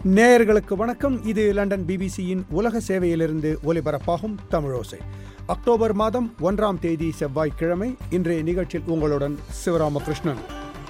நேயர்களுக்கு வணக்கம் இது லண்டன் பிபிசியின் உலக சேவையிலிருந்து ஒலிபரப்பாகும் தமிழோசை அக்டோபர் மாதம் ஒன்றாம் தேதி செவ்வாய்க்கிழமை இன்றைய நிகழ்ச்சியில் உங்களுடன் சிவராமகிருஷ்ணன்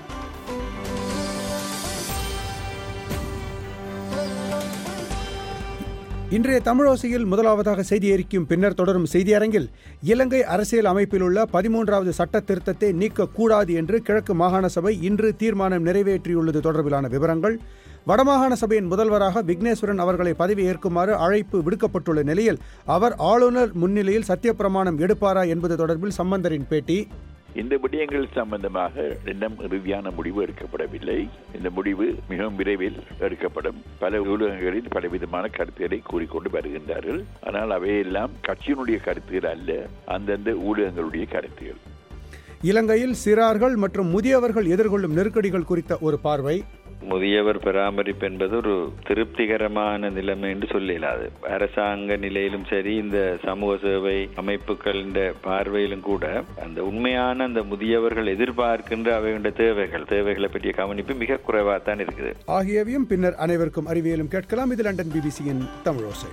இன்றைய தமிழோசையில் முதலாவதாக செய்தி அறிக்கையும் பின்னர் தொடரும் செய்தியரங்கில் இலங்கை அரசியல் அமைப்பில் உள்ள பதிமூன்றாவது சட்ட திருத்தத்தை நீக்கக்கூடாது என்று கிழக்கு மாகாண சபை இன்று தீர்மானம் நிறைவேற்றியுள்ளது தொடர்பிலான விவரங்கள் வடமாகாண சபையின் முதல்வராக விக்னேஸ்வரன் அவர்களை பதவி ஏற்குமாறு அழைப்பு விடுக்கப்பட்டுள்ள நிலையில் அவர் ஆளுநர் முன்னிலையில் சத்தியப்பிரமாணம் எடுப்பாரா என்பது தொடர்பில் சம்பந்தரின் பேட்டி இந்த விடயங்கள் சம்பந்தமாக இன்னும் இறுதியான முடிவு எடுக்கப்படவில்லை இந்த முடிவு மிகவும் விரைவில் எடுக்கப்படும் பல ஊடகங்களில் பலவிதமான கருத்துக்களை கூறிக்கொண்டு வருகின்றார்கள் ஆனால் அவையெல்லாம் கட்சியினுடைய கருத்துகள் அல்ல அந்தந்த ஊடகங்களுடைய கருத்துகள் இலங்கையில் சிறார்கள் மற்றும் முதியவர்கள் எதிர்கொள்ளும் நெருக்கடிகள் குறித்த ஒரு பார்வை முதியவர் பராமரிப்பு என்பது ஒரு திருப்திகரமான நிலைமை என்று சொல்லலாது அரசாங்க நிலையிலும் சரி இந்த சமூக சேவை அமைப்புகள் பார்வையிலும் கூட அந்த உண்மையான அந்த முதியவர்கள் எதிர்பார்க்கின்ற அவையுடைய தேவைகள் தேவைகளை பற்றிய கவனிப்பு மிக குறைவாக தான் இருக்குது ஆகியவையும் பின்னர் அனைவருக்கும் அறிவியலும் கேட்கலாம் இது லண்டன் பிபிசியின் தமிழோசை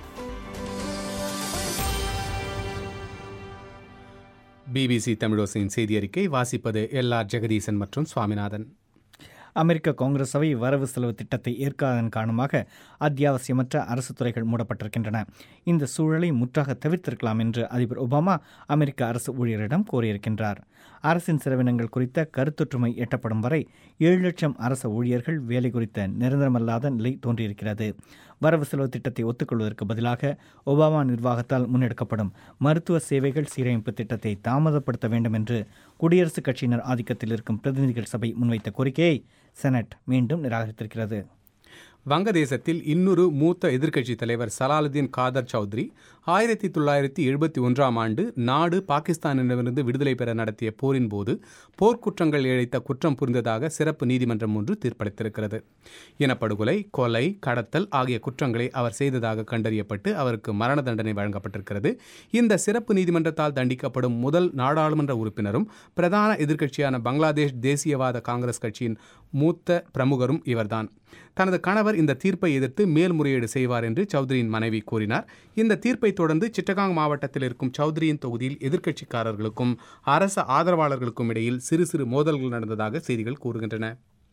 பிபிசி தமிழோசையின் செய்தி அறிக்கை வாசிப்பது எல் ஆர் ஜெகதீசன் மற்றும் சுவாமிநாதன் அமெரிக்க காங்கிரஸ் சபை வரவு செலவு திட்டத்தை ஏற்காதன் காரணமாக அத்தியாவசியமற்ற அரசு துறைகள் மூடப்பட்டிருக்கின்றன இந்த சூழலை முற்றாக தவிர்த்திருக்கலாம் என்று அதிபர் ஒபாமா அமெரிக்க அரசு ஊழியரிடம் கோரியிருக்கின்றார் அரசின் செலவினங்கள் குறித்த கருத்தொற்றுமை எட்டப்படும் வரை ஏழு லட்சம் அரசு ஊழியர்கள் வேலை குறித்த நிரந்தரமல்லாத நிலை தோன்றியிருக்கிறது வரவு செலவு திட்டத்தை ஒத்துக்கொள்வதற்கு பதிலாக ஒபாமா நிர்வாகத்தால் முன்னெடுக்கப்படும் மருத்துவ சேவைகள் சீரமைப்பு திட்டத்தை தாமதப்படுத்த வேண்டும் என்று குடியரசுக் கட்சியினர் ஆதிக்கத்தில் இருக்கும் பிரதிநிதிகள் சபை முன்வைத்த கோரிக்கையை செனட் மீண்டும் நிராகரித்திருக்கிறது வங்கதேசத்தில் இன்னொரு மூத்த எதிர்க்கட்சித் தலைவர் சலாலுதீன் காதர் சௌத்ரி ஆயிரத்தி தொள்ளாயிரத்தி எழுபத்தி ஒன்றாம் ஆண்டு நாடு பாகிஸ்தானிடமிருந்து விடுதலை பெற நடத்திய போரின் போது போர்க்குற்றங்கள் இழைத்த குற்றம் புரிந்ததாக சிறப்பு நீதிமன்றம் ஒன்று தீர்ப்பளித்திருக்கிறது இனப்படுகொலை கொலை கடத்தல் ஆகிய குற்றங்களை அவர் செய்ததாக கண்டறியப்பட்டு அவருக்கு மரண தண்டனை வழங்கப்பட்டிருக்கிறது இந்த சிறப்பு நீதிமன்றத்தால் தண்டிக்கப்படும் முதல் நாடாளுமன்ற உறுப்பினரும் பிரதான எதிர்க்கட்சியான பங்களாதேஷ் தேசியவாத காங்கிரஸ் கட்சியின் மூத்த பிரமுகரும் இவர்தான் தனது கணவர் இந்த தீர்ப்பை எதிர்த்து மேல்முறையீடு செய்வார் என்று சௌத்ரியின் மனைவி கூறினார் இந்த தீர்ப்பை தொடர்ந்து சிட்டகாங் மாவட்டத்தில் இருக்கும் சௌத்ரியின் தொகுதியில் எதிர்க்கட்சிக்காரர்களுக்கும் அரச ஆதரவாளர்களுக்கும் இடையில் சிறு சிறு மோதல்கள் நடந்ததாக செய்திகள் கூறுகின்றன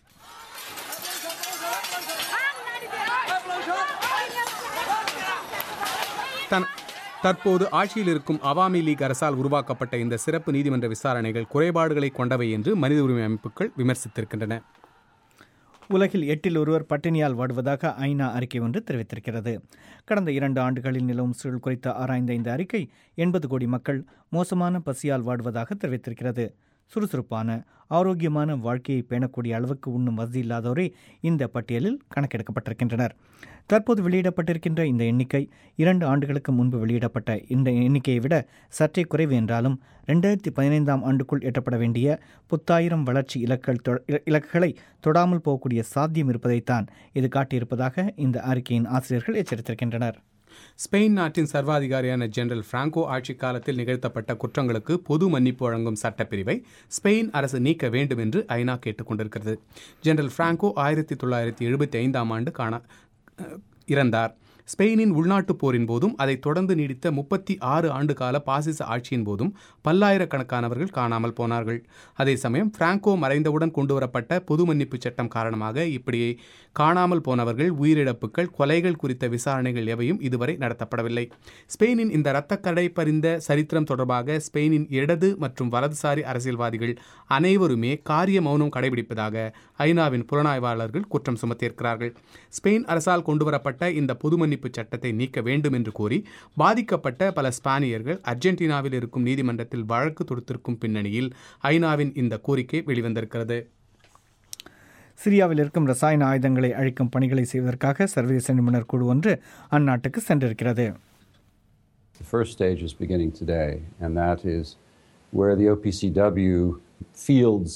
தன் தற்போது ஆட்சியில் இருக்கும் அவாமி லீக் அரசால் உருவாக்கப்பட்ட இந்த சிறப்பு நீதிமன்ற விசாரணைகள் குறைபாடுகளை கொண்டவை என்று மனித உரிமை அமைப்புகள் விமர்சித்திருக்கின்றன உலகில் எட்டில் ஒருவர் பட்டினியால் வாடுவதாக ஐநா அறிக்கை ஒன்று தெரிவித்திருக்கிறது கடந்த இரண்டு ஆண்டுகளில் நிலவும் சூழல் குறித்து ஆராய்ந்த இந்த அறிக்கை எண்பது கோடி மக்கள் மோசமான பசியால் வாடுவதாக தெரிவித்திருக்கிறது சுறுசுறுப்பான ஆரோக்கியமான வாழ்க்கையை பேணக்கூடிய அளவுக்கு உண்ணும் வசதி இல்லாதோரே இந்த பட்டியலில் கணக்கெடுக்கப்பட்டிருக்கின்றனர் தற்போது வெளியிடப்பட்டிருக்கின்ற இந்த எண்ணிக்கை இரண்டு ஆண்டுகளுக்கு முன்பு வெளியிடப்பட்ட இந்த எண்ணிக்கையை விட சற்றே குறைவு என்றாலும் ரெண்டாயிரத்தி பதினைந்தாம் ஆண்டுக்குள் எட்டப்பட வேண்டிய புத்தாயிரம் வளர்ச்சி இலக்குகள் இலக்குகளை தொடாமல் போகக்கூடிய சாத்தியம் இருப்பதைத்தான் இது காட்டியிருப்பதாக இந்த அறிக்கையின் ஆசிரியர்கள் எச்சரித்திருக்கின்றனர் ஸ்பெயின் நாட்டின் சர்வாதிகாரியான ஜெனரல் பிராங்கோ ஆட்சி காலத்தில் நிகழ்த்தப்பட்ட குற்றங்களுக்கு பொது மன்னிப்பு வழங்கும் சட்டப்பிரிவை ஸ்பெயின் அரசு நீக்க வேண்டும் என்று ஐநா கேட்டுக்கொண்டிருக்கிறது ஜெனரல் பிராங்கோ ஆயிரத்தி தொள்ளாயிரத்தி எழுபத்தி ஐந்தாம் ஆண்டு காண இறந்தார் ஸ்பெயினின் உள்நாட்டுப் போரின் போதும் அதைத் தொடர்ந்து நீடித்த முப்பத்தி ஆறு ஆண்டு கால பாசிச ஆட்சியின் போதும் பல்லாயிரக்கணக்கானவர்கள் காணாமல் போனார்கள் அதே சமயம் பிராங்கோ மறைந்தவுடன் கொண்டுவரப்பட்ட பொது மன்னிப்பு சட்டம் காரணமாக இப்படி காணாமல் போனவர்கள் உயிரிழப்புகள் கொலைகள் குறித்த விசாரணைகள் எவையும் இதுவரை நடத்தப்படவில்லை ஸ்பெயினின் இந்த இரத்தக்கடை பறிந்த சரித்திரம் தொடர்பாக ஸ்பெயினின் இடது மற்றும் வலதுசாரி அரசியல்வாதிகள் அனைவருமே காரிய மௌனம் கடைபிடிப்பதாக ஐநாவின் புலனாய்வாளர்கள் குற்றம் சுமத்தியிருக்கிறார்கள் ஸ்பெயின் அரசால் கொண்டுவரப்பட்ட இந்த பொது மன்னிப்பு சட்டத்தை நீக்க வேண்டும் என்று கோரி பாதிக்கப்பட்ட பல ஸ்பானியர்கள் அர்ஜென்டினாவில் இருக்கும் நீதிமன்றத்தில் வழக்கு தொடுத்திருக்கும் பின்னணியில் ஐநாவின் இந்த கோரிக்கை வெளிவந்திருக்கிறது சிரியாவில் இருக்கும் ரசாயன ஆயுதங்களை அழிக்கும் பணிகளை செய்வதற்காக சர்வதேச நிபுணர் குழு ஒன்று அந்நாட்டுக்கு சென்றிருக்கிறது The first stage is beginning today, and that is where the OPCW fields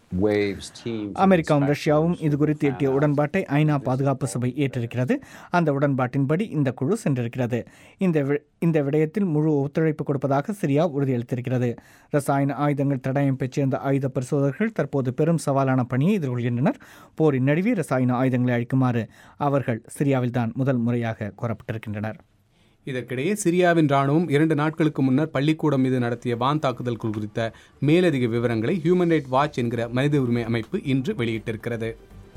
waves, teams. of அமெரிக்காவும் inspectors ரஷ்யாவும் இது குறித்து who எட்டிய have உடன்பாட்டை ஐநா பாதுகாப்பு சபை ஏற்றிருக்கிறது அந்த உடன்பாட்டின்படி இந்த குழு சென்றிருக்கிறது இந்த வி- இந்த விடயத்தில் முழு ஒத்துழைப்பு கொடுப்பதாக சிரியா உறுதியளித்திருக்கிறது ரசாயன ஆயுதங்கள் தடயம் பெற்றிருந்த ஆயுத பரிசோதகர்கள் தற்போது பெரும் சவாலான பணியை எதிர்கொள்கின்றனர் போரின் நடுவே ரசாயன ஆயுதங்களை அழிக்குமாறு அவர்கள் சிரியாவில்தான் முதல் முறையாக கோரப்பட்டிருக்கின்றனர் இதற்கிடையே சிரியாவின் ராணுவம் இரண்டு நாட்களுக்கு முன்னர் பள்ளிக்கூடம் மீது நடத்திய வான் தாக்குதல்கள் குறித்த மேலதிக விவரங்களை ஹியூமன் ரைட் வாட்ச் என்கிற மனித உரிமை அமைப்பு இன்று வெளியிட்டிருக்கிறது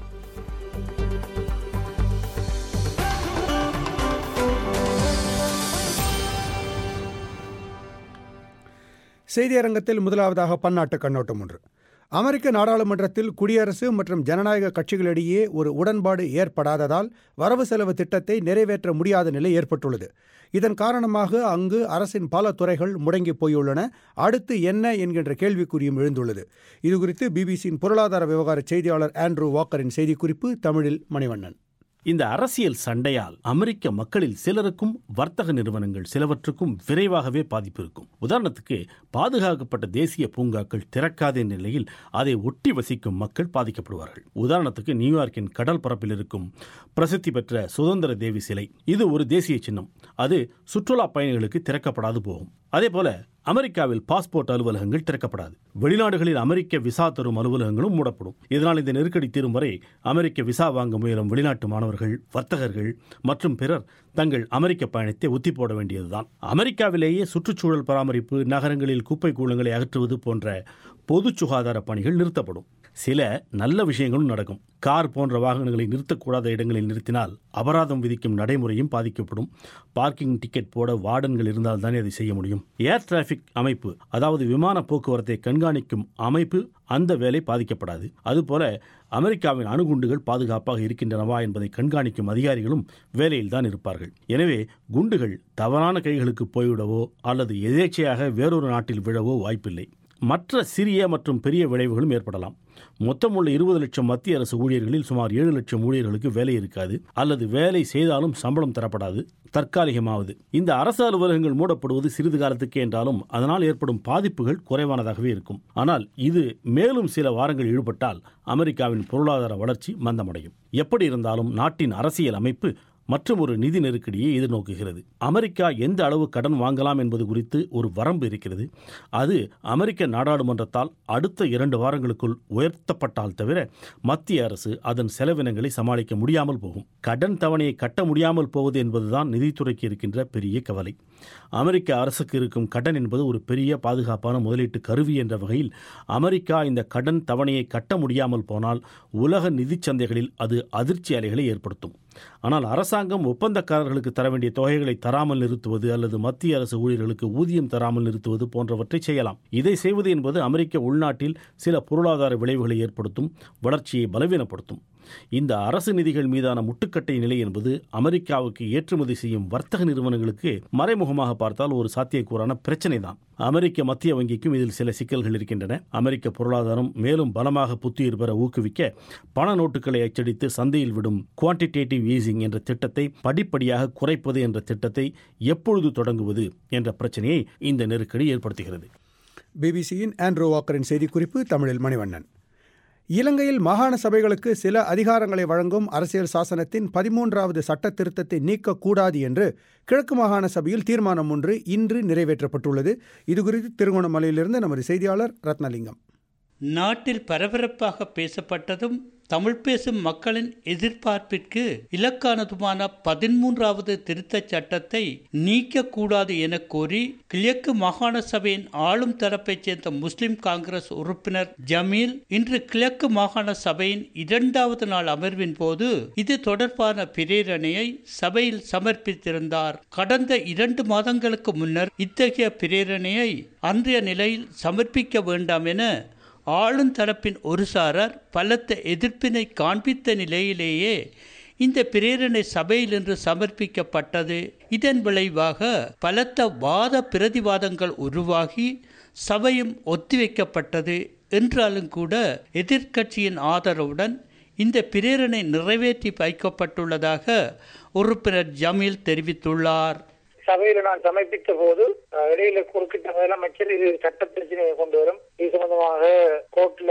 செய்தியரங்கத்தில் முதலாவதாக பன்னாட்டு கண்ணோட்டம் ஒன்று அமெரிக்க நாடாளுமன்றத்தில் குடியரசு மற்றும் ஜனநாயக கட்சிகளிடையே ஒரு உடன்பாடு ஏற்படாததால் வரவு செலவு திட்டத்தை நிறைவேற்ற முடியாத நிலை ஏற்பட்டுள்ளது இதன் காரணமாக அங்கு அரசின் பல துறைகள் முடங்கி போயுள்ளன அடுத்து என்ன என்கின்ற கேள்விக்குறியும் எழுந்துள்ளது இதுகுறித்து பிபிசியின் பொருளாதார விவகார செய்தியாளர் ஆண்ட்ரூ வாக்கரின் செய்திக்குறிப்பு தமிழில் மணிவண்ணன் இந்த அரசியல் சண்டையால் அமெரிக்க மக்களில் சிலருக்கும் வர்த்தக நிறுவனங்கள் சிலவற்றுக்கும் விரைவாகவே பாதிப்பு இருக்கும் உதாரணத்துக்கு பாதுகாக்கப்பட்ட தேசிய பூங்காக்கள் திறக்காத நிலையில் அதை ஒட்டி வசிக்கும் மக்கள் பாதிக்கப்படுவார்கள் உதாரணத்துக்கு நியூயார்க்கின் கடல் பரப்பில் இருக்கும் பிரசித்தி பெற்ற சுதந்திர தேவி சிலை இது ஒரு தேசிய சின்னம் அது சுற்றுலா பயணிகளுக்கு திறக்கப்படாது போகும் அதே போல அமெரிக்காவில் பாஸ்போர்ட் அலுவலகங்கள் திறக்கப்படாது வெளிநாடுகளில் அமெரிக்க விசா தரும் அலுவலகங்களும் மூடப்படும் இதனால் இந்த நெருக்கடி தீரும் வரை அமெரிக்க விசா வாங்க முயலும் வெளிநாட்டு மாணவர்கள் வர்த்தகர்கள் மற்றும் பிறர் தங்கள் அமெரிக்க பயணத்தை ஒத்தி போட வேண்டியதுதான் அமெரிக்காவிலேயே சுற்றுச்சூழல் பராமரிப்பு நகரங்களில் குப்பை கூலங்களை அகற்றுவது போன்ற பொது சுகாதார பணிகள் நிறுத்தப்படும் சில நல்ல விஷயங்களும் நடக்கும் கார் போன்ற வாகனங்களை நிறுத்தக்கூடாத இடங்களில் நிறுத்தினால் அபராதம் விதிக்கும் நடைமுறையும் பாதிக்கப்படும் பார்க்கிங் டிக்கெட் போட வார்டன்கள் இருந்தால் தானே அதை செய்ய முடியும் ஏர் டிராஃபிக் அமைப்பு அதாவது விமான போக்குவரத்தை கண்காணிக்கும் அமைப்பு அந்த வேலை பாதிக்கப்படாது அதுபோல அமெரிக்காவின் அணுகுண்டுகள் பாதுகாப்பாக இருக்கின்றனவா என்பதை கண்காணிக்கும் அதிகாரிகளும் வேலையில் தான் இருப்பார்கள் எனவே குண்டுகள் தவறான கைகளுக்கு போய்விடவோ அல்லது எதேச்சையாக வேறொரு நாட்டில் விழவோ வாய்ப்பில்லை மற்ற சிறிய மற்றும் பெரிய விளைவுகளும் ஏற்படலாம் மொத்தமுள்ள இருபது லட்சம் மத்திய அரசு ஊழியர்களில் சுமார் ஏழு லட்சம் ஊழியர்களுக்கு வேலை இருக்காது அல்லது வேலை செய்தாலும் சம்பளம் தரப்படாது தற்காலிகமாவது இந்த அரசு அலுவலகங்கள் மூடப்படுவது சிறிது காலத்துக்கு என்றாலும் அதனால் ஏற்படும் பாதிப்புகள் குறைவானதாகவே இருக்கும் ஆனால் இது மேலும் சில வாரங்கள் ஈடுபட்டால் அமெரிக்காவின் பொருளாதார வளர்ச்சி மந்தமடையும் எப்படி இருந்தாலும் நாட்டின் அரசியல் அமைப்பு மற்றும் ஒரு நிதி நெருக்கடியை எதிர்நோக்குகிறது அமெரிக்கா எந்த அளவு கடன் வாங்கலாம் என்பது குறித்து ஒரு வரம்பு இருக்கிறது அது அமெரிக்க நாடாளுமன்றத்தால் அடுத்த இரண்டு வாரங்களுக்குள் உயர்த்தப்பட்டால் தவிர மத்திய அரசு அதன் செலவினங்களை சமாளிக்க முடியாமல் போகும் கடன் தவணையை கட்ட முடியாமல் போவது என்பதுதான் நிதித்துறைக்கு இருக்கின்ற பெரிய கவலை அமெரிக்க அரசுக்கு இருக்கும் கடன் என்பது ஒரு பெரிய பாதுகாப்பான முதலீட்டு கருவி என்ற வகையில் அமெரிக்கா இந்த கடன் தவணையை கட்ட முடியாமல் போனால் உலக நிதிச் சந்தைகளில் அது அதிர்ச்சி அலைகளை ஏற்படுத்தும் ஆனால் அரசாங்கம் ஒப்பந்தக்காரர்களுக்கு தர வேண்டிய தொகைகளை தராமல் நிறுத்துவது அல்லது மத்திய அரசு ஊழியர்களுக்கு ஊதியம் தராமல் நிறுத்துவது போன்றவற்றை செய்யலாம் இதை செய்வது என்பது அமெரிக்க உள்நாட்டில் சில பொருளாதார விளைவுகளை ஏற்படுத்தும் வளர்ச்சியை பலவீனப்படுத்தும் இந்த அரசு நிதிகள் மீதான முட்டுக்கட்டை நிலை என்பது அமெரிக்காவுக்கு ஏற்றுமதி செய்யும் வர்த்தக நிறுவனங்களுக்கு மறைமுகமாக பார்த்தால் ஒரு சாத்தியக்கூறான பிரச்சனை தான் அமெரிக்க மத்திய வங்கிக்கும் இதில் சில சிக்கல்கள் இருக்கின்றன அமெரிக்க பொருளாதாரம் மேலும் பலமாக புத்துயிர் பெற ஊக்குவிக்க பண நோட்டுகளை அச்சடித்து சந்தையில் விடும் குவான்டிடேட்டிவ் ஈசிங் என்ற திட்டத்தை படிப்படியாக குறைப்பது என்ற திட்டத்தை எப்பொழுது தொடங்குவது என்ற பிரச்சனையை இந்த நெருக்கடி ஏற்படுத்துகிறது பிபிசியின் ஆண்ட்ரூ வாக்கரின் செய்திக்குறிப்பு தமிழில் மணிவண்ணன் இலங்கையில் மாகாண சபைகளுக்கு சில அதிகாரங்களை வழங்கும் அரசியல் சாசனத்தின் பதிமூன்றாவது சட்ட திருத்தத்தை நீக்கக்கூடாது என்று கிழக்கு மாகாண சபையில் தீர்மானம் ஒன்று இன்று நிறைவேற்றப்பட்டுள்ளது இதுகுறித்து திருகோணமலையிலிருந்து நமது செய்தியாளர் ரத்னலிங்கம் நாட்டில் பரபரப்பாக பேசப்பட்டதும் தமிழ் பேசும் மக்களின் எதிர்பார்ப்பிற்கு இலக்கானதுமான பதிமூன்றாவது திருத்தச் சட்டத்தை நீக்கக்கூடாது என கோரி கிழக்கு மாகாண சபையின் ஆளும் தரப்பைச் சேர்ந்த முஸ்லிம் காங்கிரஸ் உறுப்பினர் ஜமீல் இன்று கிழக்கு மாகாண சபையின் இரண்டாவது நாள் அமர்வின் போது இது தொடர்பான பிரேரணையை சபையில் சமர்ப்பித்திருந்தார் கடந்த இரண்டு மாதங்களுக்கு முன்னர் இத்தகைய பிரேரணையை அன்றைய நிலையில் சமர்ப்பிக்க வேண்டாம் என ஆளுந்தரப்பின் ஒரு சாரார் பலத்த எதிர்ப்பினை காண்பித்த நிலையிலேயே இந்த பிரேரணை சபையில் இன்று சமர்ப்பிக்கப்பட்டது இதன் விளைவாக பலத்த வாத பிரதிவாதங்கள் உருவாகி சபையும் ஒத்திவைக்கப்பட்டது என்றாலும் கூட எதிர்க்கட்சியின் ஆதரவுடன் இந்த பிரேரணை நிறைவேற்றி வைக்கப்பட்டுள்ளதாக உறுப்பினர் ஜமீல் தெரிவித்துள்ளார் சபையில நான் சமர்ப்பித்த போது இடையில குறுக்கிட்ட முதலமைச்சர் இது சட்ட பிரச்சனையை கொண்டு வரும் இது சம்பந்தமாக கோர்ட்ல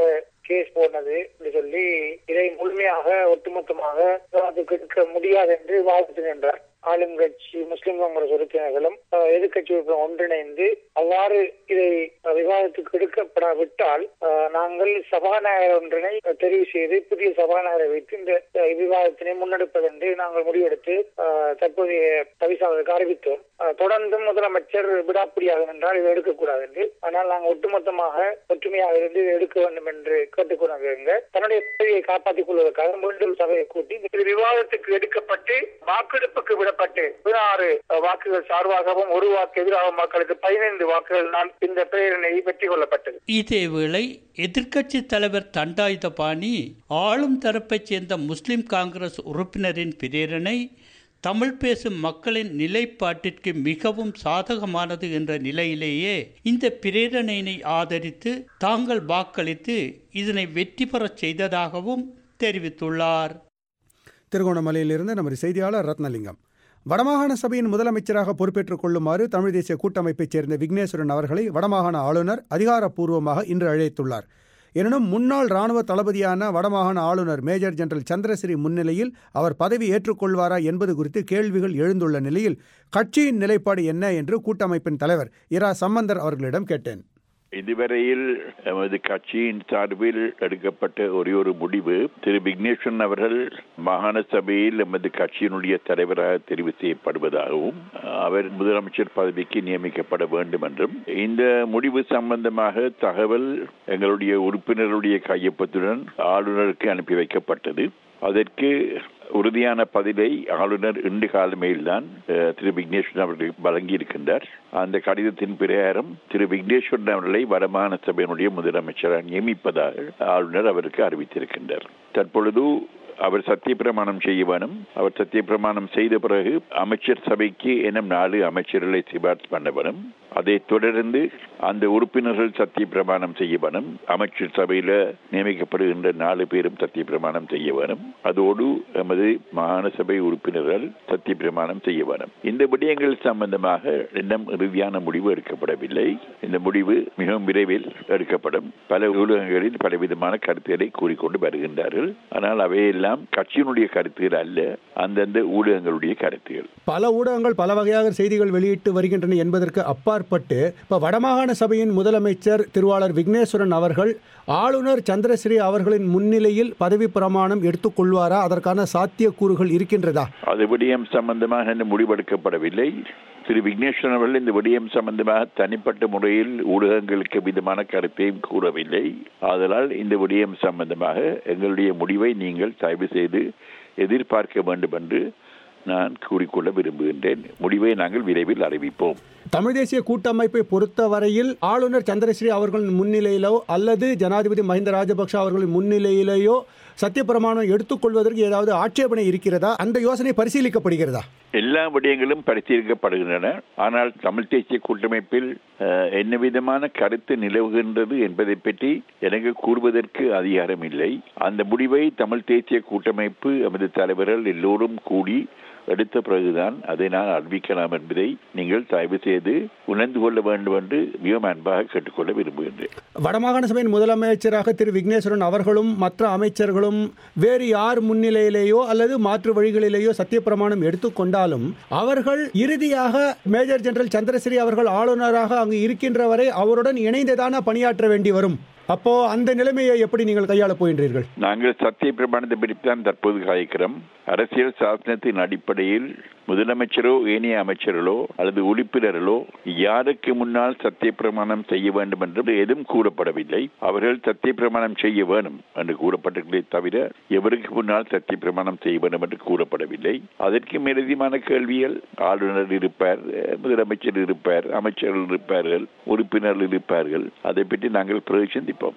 கேஸ் போனது என்று சொல்லி இதை முழுமையாக ஒட்டுமொத்தமாக விவாதத்துக்கு எடுக்க முடியாது என்று வாதிட்டுகின்றார் ஆளும் கட்சி முஸ்லிம் காங்கிரஸ் உறுப்பினர்களும் அஹ், எதிர்க்கட்சி உறுப்பினர் ஒன்றிணைந்து அவ்வாறு இதை அஹ், விவாதத்துக்கு எடுக்கப்படாவிட்டால் அஹ், நாங்கள் சபாநாயகர் ஒன்றினை தெரிவு செய்து புதிய சபாநாயகரை வைத்து இந்த அஹ், விவாதத்தினை முன்னெடுப்பதென்று நாங்கள் முடிவெடுத்து அஹ், தற்போதைய தவிசாளருக்கு அறிவித்தோம் அஹ், தொடர்ந்தும் முதலமைச்சர் விடாப்பிடியாக என்றால் இதை எடுக்கக்கூடாது என்று ஆனால் நாங்கள் ஒட்டுமொத்தமாக ஒற்றுமையாக இருந்து இதை எடுக்க வேண்டும் என்று கேட்டுக்கொண்டிருங்க தன்னுடைய பதவியை காப்பாற்றிக் கொள்வதற்காக மீண்டும் சபையை கூட்டி இது விவாதத்துக்கு எடுக்கப்பட்டு வாக்கெடுப்புக்கு விடப்பட்டு பதினாறு வாக்குகள் சார்பாகவும் ஒரு வாக்கு எதிராகவும் மக்களுக்கு பதினைந்து வாக்குகள் தான் இந்த பிரேரணை வெற்றி கொள்ளப்பட்டது இதேவேளை எதிர்க்கட்சி தலைவர் தண்டாயுதபாணி ஆளும் தரப்பைச் சேர்ந்த முஸ்லிம் காங்கிரஸ் உறுப்பினரின் பிரேரணை தமிழ் பேசும் மக்களின் நிலைப்பாட்டிற்கு மிகவும் சாதகமானது என்ற நிலையிலேயே இந்த பிரேரணையினை ஆதரித்து தாங்கள் வாக்களித்து இதனை வெற்றி பெறச் செய்ததாகவும் தெரிவித்துள்ளார் திருகோணமலையிலிருந்து நமது செய்தியாளர் ரத்னலிங்கம் வடமாகாண சபையின் முதலமைச்சராக பொறுப்பேற்றுக் கொள்ளுமாறு தமிழ் தேசிய கூட்டமைப்பைச் சேர்ந்த விக்னேஸ்வரன் அவர்களை வடமாகாண ஆளுநர் அதிகாரப்பூர்வமாக இன்று அழைத்துள்ளார் எனினும் முன்னாள் ராணுவ தளபதியான வடமாகாண ஆளுநர் மேஜர் ஜெனரல் சந்திரசிறி முன்னிலையில் அவர் பதவி ஏற்றுக்கொள்வாரா என்பது குறித்து கேள்விகள் எழுந்துள்ள நிலையில் கட்சியின் நிலைப்பாடு என்ன என்று கூட்டமைப்பின் தலைவர் இரா சம்பந்தர் அவர்களிடம் கேட்டேன் இதுவரையில் எமது கட்சியின் சார்பில் எடுக்கப்பட்ட ஒரே ஒரு முடிவு திரு விக்னேஸ்வரன் அவர்கள் மாகாண சபையில் எமது கட்சியினுடைய தலைவராக தெரிவு செய்யப்படுவதாகவும் அவர் முதலமைச்சர் பதவிக்கு நியமிக்கப்பட வேண்டும் என்றும் இந்த முடிவு சம்பந்தமாக தகவல் எங்களுடைய உறுப்பினருடைய கையொப்பத்துடன் ஆளுநருக்கு அனுப்பி வைக்கப்பட்டது அதற்கு உறுதியான பதிலை ஆளுநர் இன்று காலமையில்தான் அஹ், திரு விக்னேஸ்வரன் அவர்களுக்கு வழங்கியிருக்கின்றார் அந்த கடிதத்தின் பிரகாரம் திரு விக்னேஸ்வரன் அவர்களை வடமாகாண சபையினுடைய முதலமைச்சராக நியமிப்பதாக ஆளுநர் அவருக்கு அறிவித்திருக்கின்றார் தற்பொழுது அவர் சத்தியப்பிரமாணம் செய்ய வேணும் அவர் சத்தியப்பிரமாணம் செய்த பிறகு அமைச்சர் சபைக்கு எனும் நாலு அமைச்சர்களை சிபார்சு பண்ண வேணும் அதைத் தொடர்ந்து அந்த உறுப்பினர்கள் சத்தியப்பிரமாணம் செய்ய வேணும் அமைச்சர் சபையில நியமிக்கப்படுகின்ற நாலு பேரும் சத்தியப்பிரமாணம் செய்ய வேணும் அதோடு எமது மாகாண சபை உறுப்பினர்கள் சத்தியப்பிரமாணம் செய்ய வேணும் இந்த விடயங்கள் சம்பந்தமாக இன்னும் இறுதியான முடிவு எடுக்கப்படவில்லை இந்த முடிவு மிகவும் விரைவில் எடுக்கப்படும் பல ஊடகங்களில் பலவிதமான கருத்துக்களை கூறிக்கொண்டு வருகின்றார்கள் ஆனால் அவையெல்லாம் கட்சியினுடைய கருத்துகள் அல்ல அந்தந்த ஊடகங்களுடைய கருத்துகள் பல ஊடகங்கள் பல வகையாக செய்திகள் வெளியிட்டு வருகின்றன என்பதற்கு அப்பாற்பட்டு இப்போ வடமாகாண சபையின் முதலமைச்சர் திருவாளர் விக்னேஸ்வரன் அவர்கள் ஆளுநர் சந்திரஸ்ரீ அவர்களின் முன்னிலையில் பதவி பிரமாணம் எடுத்துக்கொள்வாரா அதற்கான சாத்தியக்கூறுகள் இருக்கின்றதா அது விடயம் சம்பந்தமாக இன்னும் முடிவெடுக்கப்படவில்லை திரு விக்னேஸ்வரன் அவர்கள் இந்த விடயம் சம்பந்தமாக தனிப்பட்ட முறையில் ஊடகங்களுக்கு விதமான கருத்தையும் கூறவில்லை ஆதலால் இந்த விடயம் சம்பந்தமாக எங்களுடைய முடிவை நீங்கள் தயவு செய்து எதிர்பார்க்க வேண்டும் என்று நான் கூறிக்கொள்ள விரும்புகின்றேன் முடிவை நாங்கள் விரைவில் அறிவிப்போம் தமிழ் தேசிய கூட்டமைப்பை பொறுத்தவரையில் ஆளுநர் சந்திரஸ்ரீ அவர்களின் முன்னிலையிலோ அல்லது ஜனாதிபதி மஹிந்த ராஜபக்ஷ அவர்களின் முன்னிலையிலேயோ சத்தியப்பிரமாணம் எடுத்துக்கொள்வதற்கு ஏதாவது ஆட்சேபனை இருக்கிறதா அந்த யோசனை பரிசீலிக்கப்படுகிறதா எல்லா விடயங்களும் பரிசீலிக்கப்படுகின்றன ஆனால் தமிழ் தேசிய கூட்டமைப்பில் அஹ், என்ன விதமான கருத்து நிலவுகின்றது என்பதை பற்றி எனக்கு கூறுவதற்கு அதிகாரம் இல்லை அந்த முடிவை தமிழ் தேசிய கூட்டமைப்பு எமது தலைவர்கள் எல்லோரும் கூடி எடுத்த பிறகுதான் அதை நான் அறிவிக்கலாம் என்பதை நீங்கள் தயவு செய்து உணர்ந்து கொள்ள வேண்டும் என்று மிகவும் அன்பாக கேட்டுக்கொள்ள விரும்புகின்றேன் வடமாகாண சபையின் முதலமைச்சராக திரு விக்னேஸ்வரன் அவர்களும் மற்ற அமைச்சர்களும் வேறு யார் முன்னிலையிலேயோ அல்லது மாற்று வழிகளிலேயோ சத்தியப்பிரமாணம் எடுத்துக்கொண்டாலும் அவர்கள் இறுதியாக மேஜர் ஜெனரல் சந்திரசிறி அவர்கள் ஆளுநராக அங்கு இருக்கின்ற வரை அவருடன் இணைந்துதான பணியாற்ற வேண்டி வரும் அப்போ அந்த நிலைமையை எப்படி நீங்கள் கையாளப் போகின்றீர்கள் நாங்கள் சத்திய பிரமாணத்தை பிடித்தான் தற்போது காய்க்கிறோம் அரசியல் சாசனத்தின் அடிப்படையில் முதலமைச்சரோ ஏனைய அமைச்சர்களோ அல்லது உறுப்பினர்களோ யாருக்கு முன்னால் சத்திய பிரமாணம் செய்ய வேண்டும் என்று எதுவும் கூறப்படவில்லை அவர்கள் சத்திய பிரமாணம் செய்ய வேணும் என்று கூறப்பட்டிருக்கிறதே தவிர எவருக்கு முன்னால் சத்திய பிரமாணம் செய்ய வேண்டும் என்று கூறப்படவில்லை அதற்கு மேலதிகமான கேள்விகள் ஆளுநர் இருப்பார் அஹ், முதலமைச்சர் இருப்பார் அமைச்சர்கள் இருப்பார்கள் உறுப்பினர்கள் இருப்பார்கள் அதை பற்றி நாங்கள் பிறகு சிந்திப்போம்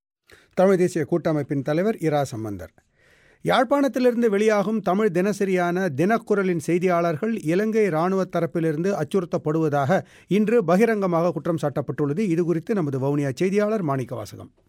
தமிழ் தேசிய கூட்டமைப்பின் தலைவர் இரா சம்பந்தர் யாழ்ப்பாணத்திலிருந்து வெளியாகும் தமிழ் தினசரியான தினக்குரலின் செய்தியாளர்கள் இலங்கை இராணுவ தரப்பிலிருந்து அச்சுறுத்தப்படுவதாக இன்று பகிரங்கமாக குற்றம் சாட்டப்பட்டுள்ளது இது குறித்து நமது வவுனியா செய்தியாளர் மாணிக்க வாசகம்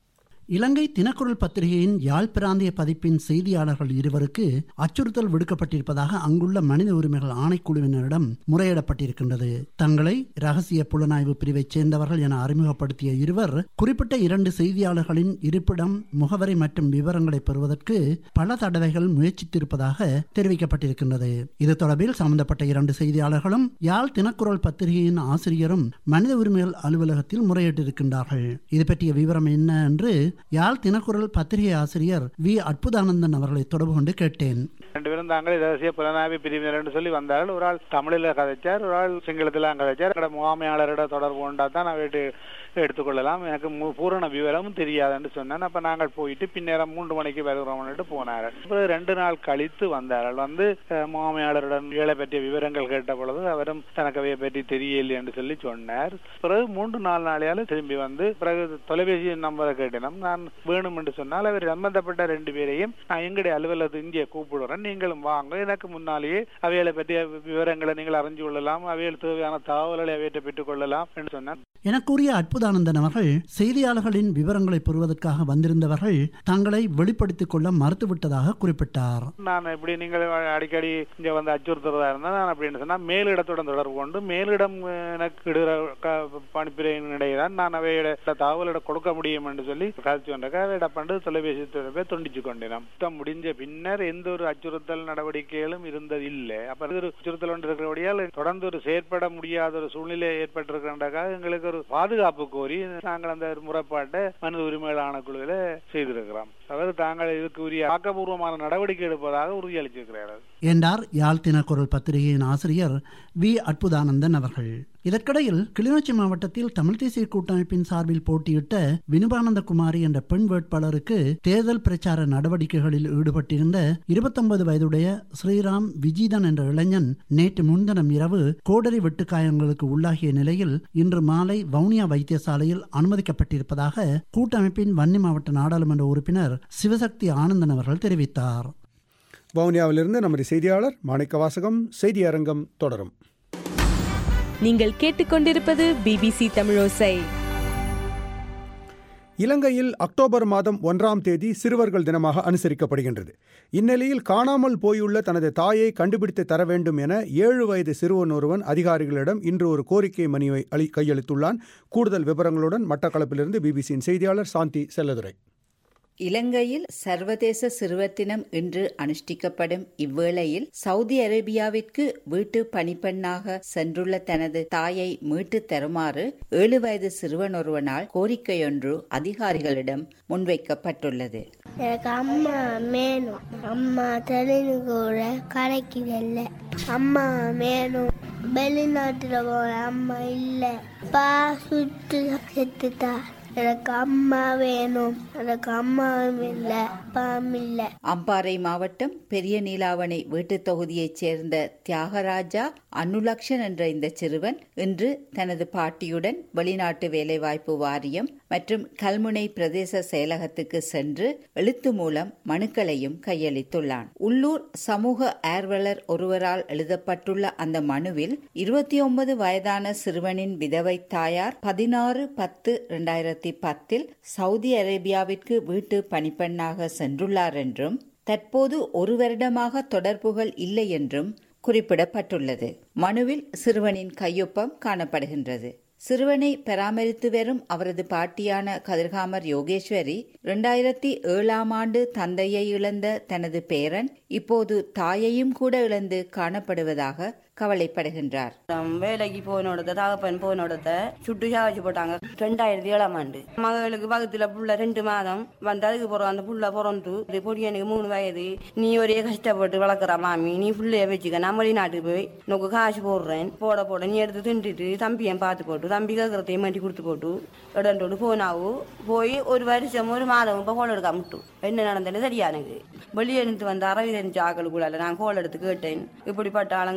இலங்கை தினக்குரல் பத்திரிகையின் யாழ் பிராந்திய பதிப்பின் செய்தியாளர்கள் இருவருக்கு அச்சுறுத்தல் விடுக்கப்பட்டிருப்பதாக அங்குள்ள மனித உரிமைகள் ஆணைக்குழுவினரிடம் முறையிடப்பட்டிருக்கின்றது தங்களை ரகசிய புலனாய்வு பிரிவைச் சேர்ந்தவர்கள் என அறிமுகப்படுத்திய இருவர் குறிப்பிட்ட இரண்டு செய்தியாளர்களின் இருப்பிடம் முகவரி மற்றும் விவரங்களை பெறுவதற்கு பல தடவைகள் முயற்சித்திருப்பதாக தெரிவிக்கப்பட்டிருக்கின்றது இது தொடர்பில் சம்பந்தப்பட்ட இரண்டு செய்தியாளர்களும் யாழ் தினக்குரல் பத்திரிகையின் ஆசிரியரும் மனித உரிமைகள் அலுவலகத்தில் முறையிட்டிருக்கின்றார்கள் இது பற்றிய விவரம் என்ன என்று யாழ் தினக்குரல் பத்திரிகை ஆசிரியர் வி அற்புதானந்தன் அவர்களை தொடர்பு கொண்டு கேட்டேன் ரெண்டு பேரும் தாங்களே தேசிய புலனாய்வு பிரிவினர் என்று சொல்லி வந்தார்கள் ஒரு ஆள் தமிழில் கதைச்சார் ஒரு ஆள் சிங்களத்தில் கதைச்சார் கடை முகாமையாளரிட தொடர்பு கொண்டா தான் நான் வீட்டு எடுத்துக்கொள்ளலாம் எனக்கு மு- பூரண விவரமும் தெரியாதுன்னு சொன்னேன் அப்ப நாங்கள் போயிட்டு பின்னேரம் மூன்று மணிக்கு வருகிறோம்னு போனார் அப்புறம் ரெண்டு நாள் கழித்து வந்தார்கள் வந்து அஹ், முகாமையாளருடன் ஏழை பற்றிய விவரங்கள் கேட்ட பொழுது அவரும் தனக்கு அவையை பற்றி தெரியலை என்று சொல்லி சொன்னார் பிறகு மூன்று நாலு நாளையால திரும்பி வந்து பிறகு தொலைபேசி நம்பரை கேட்டினோம் நான் வேணும் என்று சொன்னால் அவர் சம்பந்தப்பட்ட ரெண்டு பேரையும் நான் எங்களுடைய அலுவலகத்து இங்கே கூப்பிடுறேன் நீங்களும் வாங்க எனக்கு முன்னாலேயே அவைகளை பற்றிய விவரங்களை நீங்கள் அறிஞ்சு கொள்ளலாம் அவைகள் தேவையான தகவல்களை அவையிட்ட பெற்றுக் கொள்ளலாம் என்று சொன்னார் என கூறிய அற்புதானந்தன் அவர்கள் செய்தியாளர்களின் விவரங்களை பெறுவதற்காக வந்திருந்தவர்கள் தங்களை வெளிப்படுத்திக் கொள்ள மறுத்துவிட்டதாக குறிப்பிட்டார் நான் இப்படி நீங்கள் அடிக்கடி இங்க வந்து அச்சுறுத்துறதா இருந்தா நான் அப்படின்னு சொன்னா மேலிடத்துடன் தொடர்பு கொண்டு மேலிடம் எனக்கு இடுகிற க- பணிப்புரையினிடையே தான் நான் அவையிட தகவலிட கொடுக்க முடியும் என்று சொல்லி கதைச்சு கொண்டிருக்க அவையிட பண்டு தொலைபேசி தொடர்பை துண்டிச்சு கொண்டினோம் யுத்தம் முடிஞ்ச பின்னர் எந்த ஒரு அச்சுறுத்தல் நடவடிக்கைகளும் இருந்தது இல்லை அப்ப இது ஒரு அச்சுறுத்தல் ஒன்று இருக்கிறபடியால் தொடர்ந்து ஒரு செயற்பட முடியாத ஒரு சூழ்நிலை ஏற்பட்டிருக்கிறதுக்காக எங்களுக்கு ஒரு பாதுகாப்பு கோரி நாங்கள் அந்த ஒரு முறைப்பாட்டை மனித உரிமைகள் ஆணைக்குழுவில் செய்திருக்கிறோம் அவர் தாங்கள் இதுக்கு உரிய ஆக்கப்பூர்வமான நடவடிக்கை எடுப்பதாக உறுதியளிச்சிருக்கிறார்கள் என்றார் யாழ் தினக்குரல் பத்திரிகையின் ஆசிரியர் வி அற்புதானந்தன் அவர்கள் இதற்கிடையில் கிளிநொச்சி மாவட்டத்தில் தமிழ் தேசிய கூட்டமைப்பின் சார்பில் போட்டியிட்ட வினுபானந்த குமாரி என்ற பெண் வேட்பாளருக்கு தேர்தல் பிரச்சார நடவடிக்கைகளில் ஈடுபட்டிருந்த இருபத்தொன்பது வயதுடைய ஸ்ரீராம் விஜீதன் என்ற இளைஞன் நேற்று முன்தினம் இரவு கோடரி வெட்டுக்காயங்களுக்கு உள்ளாகிய நிலையில் இன்று மாலை வவுனியா வைத்தியசாலையில் அனுமதிக்கப்பட்டிருப்பதாக கூட்டமைப்பின் வன்னி மாவட்ட நாடாளுமன்ற உறுப்பினர் சிவசக்தி ஆனந்தன் அவர்கள் தெரிவித்தார் வவுனியாவிலிருந்து நமது செய்தியாளர் மாணிக்க வாசகம் செய்தி அரங்கம் தொடரும் நீங்கள் கேட்டுக்கொண்டிருப்பது பிபிசி தமிழோசை இலங்கையில் அக்டோபர் மாதம் ஒன்றாம் தேதி சிறுவர்கள் தினமாக அனுசரிக்கப்படுகின்றது இந்நிலையில் காணாமல் போயுள்ள தனது தாயை கண்டுபிடித்து தர வேண்டும் என ஏழு வயது சிறுவன் ஒருவன் அதிகாரிகளிடம் இன்று ஒரு கோரிக்கை மனுவை அளி கையளித்துள்ளான் கூடுதல் விவரங்களுடன் மட்டக்களப்பிலிருந்து பிபிசியின் செய்தியாளர் சாந்தி செல்லதுரை இலங்கையில் சர்வதேச சிறுவர் தினம் இன்று அனுஷ்டிக்கப்படும் இவ்வேளையில் சவுதி அரேபியாவிற்கு வீட்டு பணிப்பெண்ணாக சென்றுள்ள தனது தாயை மீட்டுத் தருமாறு ஏழு வயது சிறுவன் ஒருவனால் கோரிக்கையொன்று அதிகாரிகளிடம் முன்வைக்கப்பட்டுள்ளது எனக்கு அம்மா வேணும் அம்மா தெலுங்கு கூட கிடைக்கிறல்ல அம்மா வேணும் வெளிநாட்டுல போற அம்மா இல்ல பா சுட்டு செத்துட்டா எனக்கு அம்மா வேணும் எனக்கு அம்மாவும் இல்ல அப்பாவும் இல்ல அம்பாறை மாவட்டம் பெரிய நீலாவணை வீட்டுத் தொகுதியைச் சேர்ந்த தியாகராஜா அனுலக்ஷன் என்ற இந்த சிறுவன் இன்று தனது பாட்டியுடன் வெளிநாட்டு வேலைவாய்ப்பு வாரியம் மற்றும் கல்முனை பிரதேச செயலகத்துக்கு சென்று எழுத்து மூலம் மனுக்களையும் கையளித்துள்ளான் உள்ளூர் சமூக ஆர்வலர் ஒருவரால் எழுதப்பட்டுள்ள அந்த மனுவில் இருபத்தி ஒன்பது வயதான சிறுவனின் விதவை தாயார் பதினாறு பத்து இரண்டாயிரத்தி பத்தில் சவுதி அரேபியாவிற்கு வீட்டு பணிப்பெண்ணாக சென்றுள்ளார் என்றும் தற்போது ஒரு வருடமாக தொடர்புகள் இல்லை என்றும் குறிப்பிடப்பட்டுள்ளது மனுவில் சிறுவனின் கையொப்பம் காணப்படுகின்றது சிறுவனை பராமரித்து வரும் அவரது பாட்டியான கதிர்காமர் யோகேஸ்வரி இரண்டாயிரத்தி ஏழாம் ஆண்டு தந்தையை இழந்த தனது பேரன் இப்போது தாயையும் கூட இழந்து காணப்படுவதாக கவலைப்படுகின்றார் வேலைக்கு போனோடத்த தகப்பன் போனோடத்த சுட்டு சாவச்சு போட்டாங்க ரெண்டாயிரத்தி ஏழாம் ஆண்டு மகளுக்கு பக்கத்துல புள்ள ரெண்டு மாதம் வந்து அதுக்கு போறோம் அந்த புள்ள பிறந்து இது பொடியனுக்கு மூணு வயது நீ ஒரே கஷ்டப்பட்டு வளர்க்குற மாமி நீ புள்ளைய வச்சுக்க நான் வெளிநாட்டுக்கு போய் உனக்கு காசு போடுறேன் போட போட நீ எடுத்து தின்றுட்டு தம்பியை பார்த்து போட்டு தம்பி கேட்கறதையும் மாட்டி கொடுத்து போட்டு இடண்டோடு போனாவு போய் ஒரு வருஷம் ஒரு மாதம் இப்போ கோல் எடுக்க முட்டும் என்ன நடந்தாலும் சரியா எனக்கு வெளியே இருந்து வந்த அரவிந்தன் சாக்களுக்குள்ள நான் கோல் எடுத்து கேட்டேன் இப்படிப்பட்ட ஆளுங்க இருக்கான்னு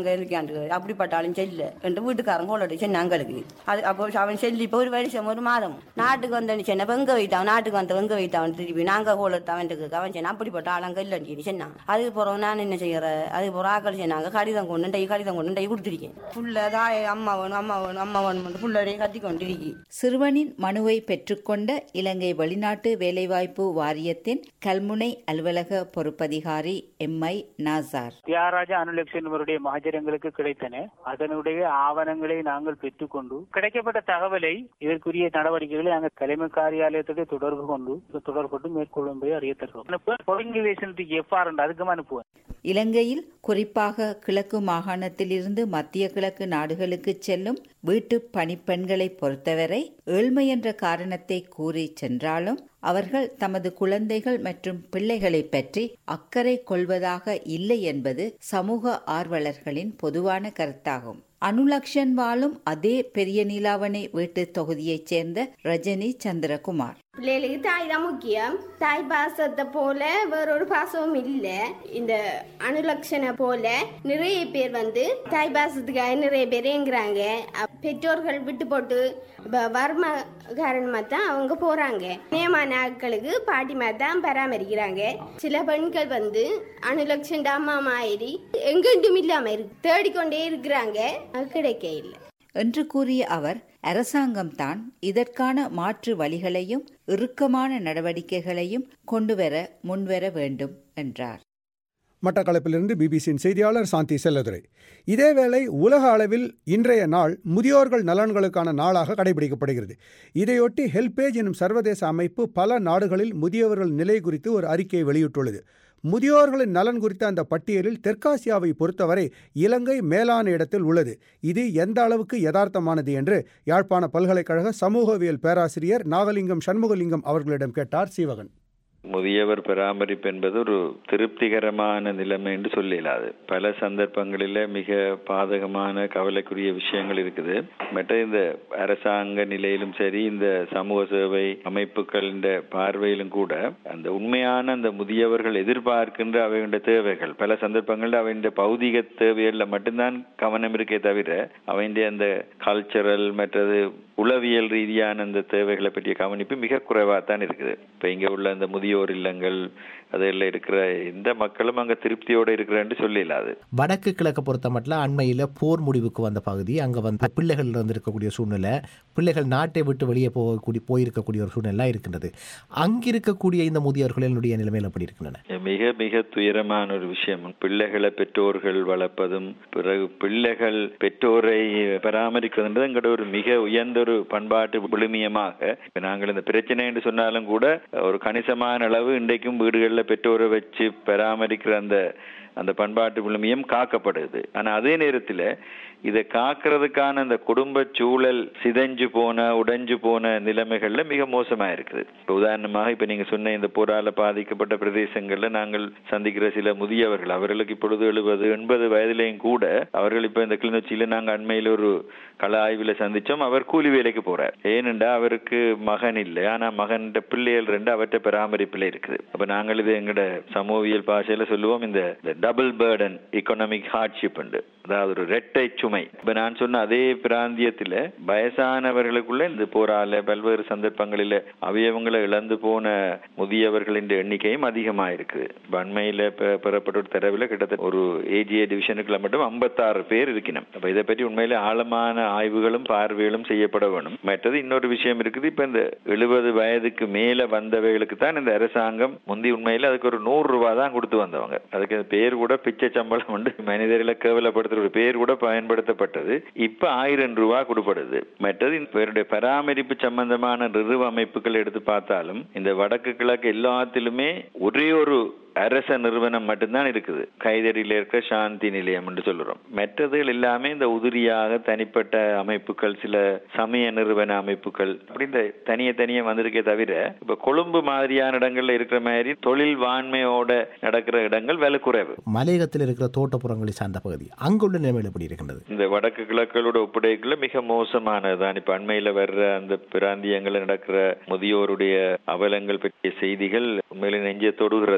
போறாண்டு அப்படிப்பட்டாலும் செல்ல என்று வீட்டுக்காரன் கோலடி சொன்னாங்களுக்கு அது அப்போ அவன் செல்லி இப்போ ஒரு வருஷம் ஒரு மாதம் நாட்டுக்கு வந்தேன்னு சொன்ன வெங்க வைட்டான் நாட்டுக்கு வந்த வெங்க வைட்டான் திருப்பி நாங்க கோலெடுத்து அவன்ட்டுக்கு அவன் சொன்னா அப்படிப்பட்ட ஆளங்க இல்லைன்னு சொன்னான் அதுக்கு பிறகு நான் என்ன செய்யறேன் அதுக்கு பிறகு ஆக்கள் சொன்னாங்க கடிதம் கொண்டு டை கடிதம் கொண்டு டை கொடுத்துருக்கேன் புள்ள தாய் அம்மா வேணும் அம்மா வேணும் அம்மா வேணும் புள்ளரையும் கத்தி கொண்டு இருக்கி சிறுவனின் மனுவை பெற்றுக்கொண்ட இலங்கை வெளிநாட்டு வேலைவாய்ப்பு வாரியத்தின் கல்முனை அலுவலக பொறுப்பதிகாரி எம் ஐ நாசார் தியாகராஜா அனுலட்சன் அவருடைய மகஜரங்களுக்கு கிடைத்தன அதனுடைய ஆவணங்களை நாங்கள் பெற்றுக்கொண்டு கிடைக்கப்பட்ட தகவலை இதற்குரிய நடவடிக்கைகளை நாங்கள் தலைமை காரியாலயத்துடைய தொடர்பு கொண்டு தொடர்பு கொண்டு மேற்கொள்ளும்படி அறிய தருவோம் ஒருங்கிணைசனத்துக்கு எஃப்ஆர் அதுக்கும் அனுப்புவேன் இலங்கையில் குறிப்பாக கிழக்கு மாகாணத்திலிருந்து மத்திய கிழக்கு நாடுகளுக்கு செல்லும் வீட்டு பணிப்பெண்களை பொறுத்தவரை ஏழ்மை என்ற காரணத்தை கூறி சென்றாலும் அவர்கள் தமது குழந்தைகள் மற்றும் பிள்ளைகளை பற்றி அக்கறை கொள்வதாக இல்லை என்பது சமூக ஆர்வலர்களின் பொதுவான கருத்தாகும் அனுலக்ஷன் வாழும் அதே பெரிய நீலாவணை வீட்டு தொகுதியைச் சேர்ந்த ரஜினி சந்திரகுமார் பிள்ளைகளுக்கு தாய் தான் முக்கியம் தாய் பாசத்தை போல வேறொரு பாசமும் இல்ல இந்த அனுலக்ஷனை போல நிறைய பேர் வந்து தாய் பாசத்துக்காக நிறைய பேர் ஏங்குறாங்க பெற்றோர்கள் விட்டு போட்டு வறும காரணமா தான் அவங்க போறாங்க நியமான ஆட்களுக்கு பாட்டிமா தான் பராமரிக்கிறாங்க சில பெண்கள் வந்து அனுலக்ஷன் அம்மா மாதிரி எங்கெண்டும் இல்லாம இருக்கு தேடிக்கொண்டே இருக்கிறாங்க அது கிடைக்க இல்லை என்று கூறிய அவர் அரசாங்கம்தான் இதற்கான மாற்று வழிகளையும் இறுக்கமான நடவடிக்கைகளையும் கொண்டுவர முன்வர வேண்டும் என்றார் மட்டக்களப்பிலிருந்து பிபிசியின் செய்தியாளர் சாந்தி செல்லதுரை இதேவேளை உலக அளவில் இன்றைய நாள் முதியோர்கள் நலன்களுக்கான நாளாக கடைபிடிக்கப்படுகிறது இதையொட்டி ஹெல்பேஜ் எனும் சர்வதேச அமைப்பு பல நாடுகளில் முதியவர்கள் நிலை குறித்து ஒரு அறிக்கையை வெளியிட்டுள்ளது முதியோர்களின் நலன் குறித்த அந்த பட்டியலில் தெற்காசியாவை பொறுத்தவரை இலங்கை மேலான இடத்தில் உள்ளது இது எந்த அளவுக்கு யதார்த்தமானது என்று யாழ்ப்பாண பல்கலைக்கழக சமூகவியல் பேராசிரியர் நாகலிங்கம் சண்முகலிங்கம் அவர்களிடம் கேட்டார் சீவகன் முதியவர் பராமரிப்பு என்பது ஒரு திருப்திகரமான நிலைமை என்று சொல்லலாது பல சந்தர்ப்பங்களில் மிக பாதகமான கவலைக்குரிய விஷயங்கள் இருக்குது மற்ற இந்த அரசாங்க நிலையிலும் சரி இந்த சமூக சேவை அமைப்புகளின் பார்வையிலும் கூட அந்த உண்மையான அந்த முதியவர்கள் எதிர்பார்க்கின்ற அவையுடைய தேவைகள் பல சந்தர்ப்பங்களில் அவையுடைய பௌதிக தேவைகளில் மட்டும்தான் கவனம் இருக்கே தவிர அவையுடைய அந்த கல்ச்சரல் மற்றது உளவியல் ரீதியான அந்த தேவைகளை பற்றிய கவனிப்பு மிக குறைவாக தான் இருக்குது இப்போ இங்கே உள்ள அந்த முதியோர் இல்லங்கள் அதில் இருக்கிற எந்த மக்களும் அங்கே திருப்தியோடு இருக்கிறேன்னு சொல்லலாது வடக்கு கிழக்கு பொறுத்த மட்டும் அண்மையில் போர் முடிவுக்கு வந்த பகுதி அங்கே வந்து பிள்ளைகள் இருந்திருக்கக்கூடிய சூழ்நிலை பிள்ளைகள் நாட்டை விட்டு வெளியே போகக்கூடிய போயிருக்கக்கூடிய ஒரு சூழ்நிலை இருக்கின்றது அங்கே இருக்கக்கூடிய இந்த முதியோர்களினுடைய நிலைமையில் எப்படி இருக்கின்றன மிக மிக துயரமான ஒரு விஷயம் பிள்ளைகளை பெற்றோர்கள் வளர்ப்பதும் பிறகு பிள்ளைகள் பெற்றோரை பராமரிக்கிறதுன்றது எங்களோட ஒரு மிக உயர்ந்த ஒரு பண்பாட்டு விழுமியமாக இப்ப நாங்கள் இந்த பிரச்சனை என்று சொன்னாலும் கூட ஒரு கணிசமான அளவு இன்றைக்கும் வீடுகளில் பெற்றோரை வச்சு பராமரிக்கிற அந்த அந்த பண்பாட்டு விழுமியம் காக்கப்படுது ஆனா அதே நேரத்தில் இதை காக்கிறதுக்கான அந்த குடும்ப சூழல் சிதைஞ்சு போன உடைஞ்சு போன நிலைமைகள்ல மிக மோசமா இருக்குது இப்போ உதாரணமாக இப்ப நீங்க சொன்ன இந்த போரால பாதிக்கப்பட்ட பிரதேசங்கள்ல நாங்கள் சந்திக்கிற சில முதியவர்கள் அவர்களுக்கு இப்பொழுது எழுபது எண்பது வயதிலையும் கூட அவர்கள் இப்ப இந்த கிளிநொச்சியில நாங்க அண்மையில் ஒரு கள ஆய்வுல சந்திச்சோம் அவர் கூலி வேலைக்கு போறார் ஏனென்றா அவருக்கு மகன் இல்லை ஆனா மகன் பிள்ளைகள் ரெண்டு அவற்றை பராமரிப்புல இருக்குது அப்ப நாங்கள் இது எங்கட சமூகவியல் பாஷையில சொல்லுவோம் இந்த டபுள் பேர்டன் எக்கனாமிக் ஹார்ட்ஷிப் உண்டு அதாவது ஒரு ரெட்டை சுமை இப்ப நான் சொன்ன அதே பிராந்தியத்துல வயசானவர்களுக்குள்ள இந்த போரால பல்வேறு சந்தர்ப்பங்களில அவயவங்களை இழந்து போன முதியவர்களின் எண்ணிக்கையும் அதிகமா இருக்குது அண்மையில பெறப்பட்ட ஒரு தரவுல கிட்டத்தட்ட ஒரு ஏஜிஏ டிவிஷனுக்குள்ள மட்டும் ஐம்பத்தாறு பேர் இருக்கணும் அப்ப இதை பற்றி உண்மையில ஆழமான ஆய்வுகளும் பார்வைகளும் செய்யப்பட வேணும் மற்றது இன்னொரு விஷயம் இருக்குது இப்ப இந்த எழுபது வயதுக்கு மேல வந்தவைகளுக்கு தான் இந்த அரசாங்கம் முந்தி உண்மையில அதுக்கு ஒரு நூறு ரூபாய் தான் கொடுத்து வந்தவங்க அதுக்கு பேர் கூட பிச்சை சம்பளம் உண்டு மனிதர்களை கேவலப்படுத்துற ஒரு பேர் கூட பயன்படுத்தப்பட்டது இப்ப ஆயிரம் ரூபாய் கொடுப்படுது மற்றது இவருடைய பராமரிப்பு சம்பந்தமான நிறுவ அமைப்புகள் எடுத்து பார்த்தாலும் இந்த வடக்கு கிழக்கு எல்லாத்திலுமே ஒரே ஒரு அரச நிறுவனம் மட்டும்தான் இருக்குது கைதறியில இருக்க சாந்தி நிலையம் என்று சொல்லுறோம் மற்றதுகள் எல்லாமே இந்த உதிரியாக தனிப்பட்ட அமைப்புகள் சில சமய நிறுவன அமைப்புகள் அப்படி இந்த தனிய தனிய வந்திருக்கே தவிர இப்ப கொழும்பு மாதிரியான இடங்கள்ல இருக்கிற மாதிரி தொழில் வாண்மையோட நடக்கிற இடங்கள் விலை குறைவு மலையகத்தில் இருக்கிற தோட்டப்புறங்களை சார்ந்த பகுதி அங்குள்ள நிலைமையில் எப்படி இருக்கின்றது இந்த வடக்கு கிழக்களோட ஒப்படைக்குள்ள மிக மோசமானதுதான் இப்ப அண்மையில வர்ற அந்த பிராந்தியங்கள்ல நடக்கிற முதியோருடைய அவலங்கள் பற்றிய செய்திகள் உண்மையில நெஞ்ச தொடுகிறது இப்ப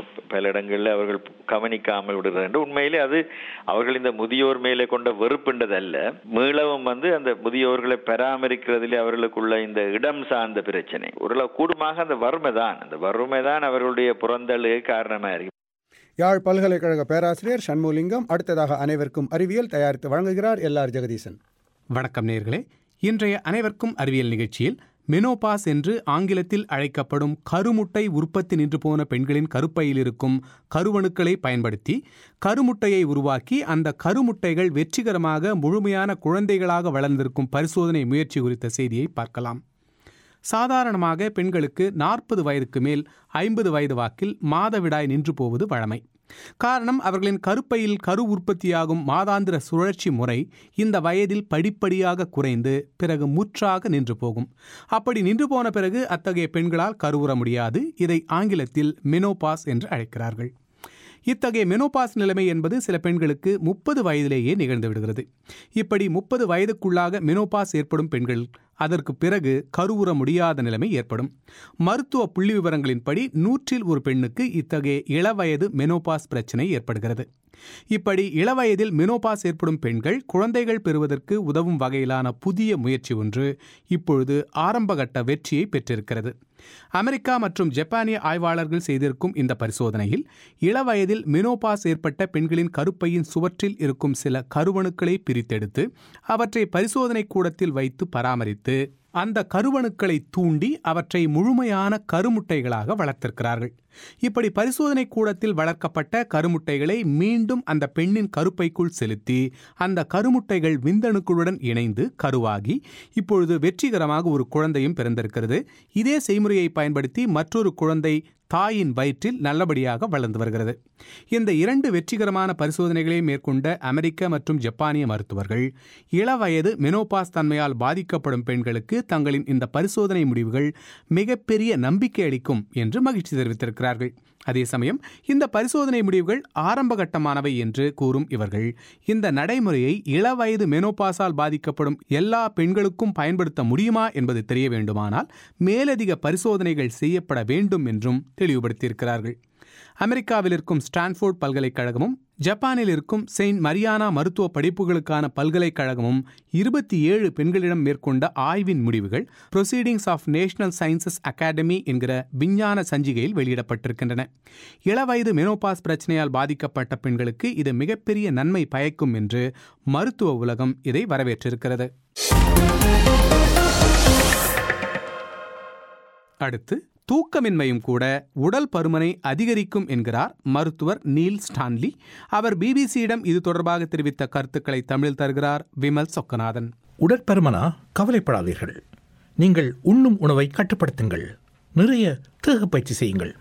பல இடங்களில் அவர்கள் கவனிக்காமல் விடுறது என்று உண்மையிலே அது அவர்கள் இந்த முதியோர் மேலே கொண்ட வெறுப்புன்றதல்ல மீளவும் வந்து அந்த முதியோர்களை பராமரிக்கிறதிலே அவர்களுக்குள்ள இந்த இடம் சார்ந்த பிரச்சனை ஓரளவு கூடுமாக அந்த வறுமை தான் அந்த வறுமை தான் அவர்களுடைய புறந்தழுகை காரணமாக இருக்கு யாழ் பல்கலைக்கழக பேராசிரியர் சண்முலிங்கம் அடுத்ததாக அனைவருக்கும் அறிவியல் தயாரித்து வழங்குகிறார் எல் ஆர் ஜெகதீசன் வணக்கம் நேர்களே இன்றைய அனைவருக்கும் அறிவியல் நிகழ்ச்சியில் மெனோபாஸ் என்று ஆங்கிலத்தில் அழைக்கப்படும் கருமுட்டை உற்பத்தி நின்று போன பெண்களின் கருப்பையில் இருக்கும் கருவணுக்களை பயன்படுத்தி கருமுட்டையை உருவாக்கி அந்த கருமுட்டைகள் வெற்றிகரமாக முழுமையான குழந்தைகளாக வளர்ந்திருக்கும் பரிசோதனை முயற்சி குறித்த செய்தியை பார்க்கலாம் சாதாரணமாக பெண்களுக்கு நாற்பது வயதுக்கு மேல் ஐம்பது வயது வாக்கில் மாதவிடாய் நின்று போவது வழமை காரணம் அவர்களின் கருப்பையில் கரு உற்பத்தியாகும் மாதாந்திர சுழற்சி முறை இந்த வயதில் படிப்படியாக குறைந்து பிறகு முற்றாக நின்று போகும் அப்படி நின்று போன பிறகு அத்தகைய பெண்களால் கருவுற முடியாது இதை ஆங்கிலத்தில் மெனோபாஸ் என்று அழைக்கிறார்கள் இத்தகைய மெனோபாஸ் நிலைமை என்பது சில பெண்களுக்கு முப்பது வயதிலேயே நிகழ்ந்து விடுகிறது இப்படி முப்பது வயதுக்குள்ளாக மெனோபாஸ் ஏற்படும் பெண்கள் அதற்கு பிறகு கருவுற முடியாத நிலைமை ஏற்படும் மருத்துவ புள்ளி விவரங்களின்படி நூற்றில் ஒரு பெண்ணுக்கு இத்தகைய இளவயது மெனோபாஸ் பிரச்சனை ஏற்படுகிறது இப்படி இளவயதில் மெனோபாஸ் ஏற்படும் பெண்கள் குழந்தைகள் பெறுவதற்கு உதவும் வகையிலான புதிய முயற்சி ஒன்று இப்பொழுது ஆரம்பகட்ட வெற்றியை பெற்றிருக்கிறது அமெரிக்கா மற்றும் ஜப்பானிய ஆய்வாளர்கள் செய்திருக்கும் இந்த பரிசோதனையில் இளவயதில் மெனோபாஸ் ஏற்பட்ட பெண்களின் கருப்பையின் சுவற்றில் இருக்கும் சில கருவணுக்களை பிரித்தெடுத்து அவற்றை பரிசோதனை கூடத்தில் வைத்து பராமரித்து அந்த கருவணுக்களை தூண்டி அவற்றை முழுமையான கருமுட்டைகளாக வளர்த்திருக்கிறார்கள் இப்படி பரிசோதனை கூடத்தில் வளர்க்கப்பட்ட கருமுட்டைகளை மீண்டும் அந்த பெண்ணின் கருப்பைக்குள் செலுத்தி அந்த கருமுட்டைகள் விந்தணுக்களுடன் இணைந்து கருவாகி இப்பொழுது வெற்றிகரமாக ஒரு குழந்தையும் பிறந்திருக்கிறது இதே செய்முறையை பயன்படுத்தி மற்றொரு குழந்தை தாயின் வயிற்றில் நல்லபடியாக வளர்ந்து வருகிறது இந்த இரண்டு வெற்றிகரமான பரிசோதனைகளை மேற்கொண்ட அமெரிக்க மற்றும் ஜப்பானிய மருத்துவர்கள் இளவயது மெனோபாஸ் தன்மையால் பாதிக்கப்படும் பெண்களுக்கு தங்களின் இந்த பரிசோதனை முடிவுகள் மிகப்பெரிய நம்பிக்கை அளிக்கும் என்று மகிழ்ச்சி தெரிவித்திருக்கிறார்கள் அதே சமயம் இந்த பரிசோதனை முடிவுகள் ஆரம்பகட்டமானவை என்று கூறும் இவர்கள் இந்த நடைமுறையை இளவயது மெனோபாஸால் பாதிக்கப்படும் எல்லா பெண்களுக்கும் பயன்படுத்த முடியுமா என்பது தெரிய வேண்டுமானால் மேலதிக பரிசோதனைகள் செய்யப்பட வேண்டும் என்றும் தெளிவுபடுத்தியிருக்கிறார்கள் அமெரிக்காவில் இருக்கும் ஸ்டான்ஃபோர்ட் பல்கலைக்கழகமும் ஜப்பானில் இருக்கும் செயின்ட் மரியானா மருத்துவ படிப்புகளுக்கான பல்கலைக்கழகமும் இருபத்தி ஏழு பெண்களிடம் மேற்கொண்ட ஆய்வின் முடிவுகள் proceedings of national sciences academy என்கிற விஞ்ஞான சஞ்சிகையில் வெளியிடப்பட்டிருக்கின்றன இளவயது மெனோபாஸ் பிரச்சனையால் பாதிக்கப்பட்ட பெண்களுக்கு இது மிகப்பெரிய நன்மை பயக்கும் என்று மருத்துவ உலகம் இதை வரவேற்றிருக்கிறது அடுத்து தூக்கமின்மையும் கூட உடல் பருமனை அதிகரிக்கும் என்கிறார் மருத்துவர் நீல் ஸ்டான்லி அவர் பிபிசியிடம் இது தொடர்பாக தெரிவித்த கருத்துக்களை தமிழில் தருகிறார் விமல் சொக்கநாதன் உடற்பருமனா கவலைப்படாதீர்கள் நீங்கள் உண்ணும் உணவை கட்டுப்படுத்துங்கள் நிறைய தேகப்பயிற்சி செய்யுங்கள்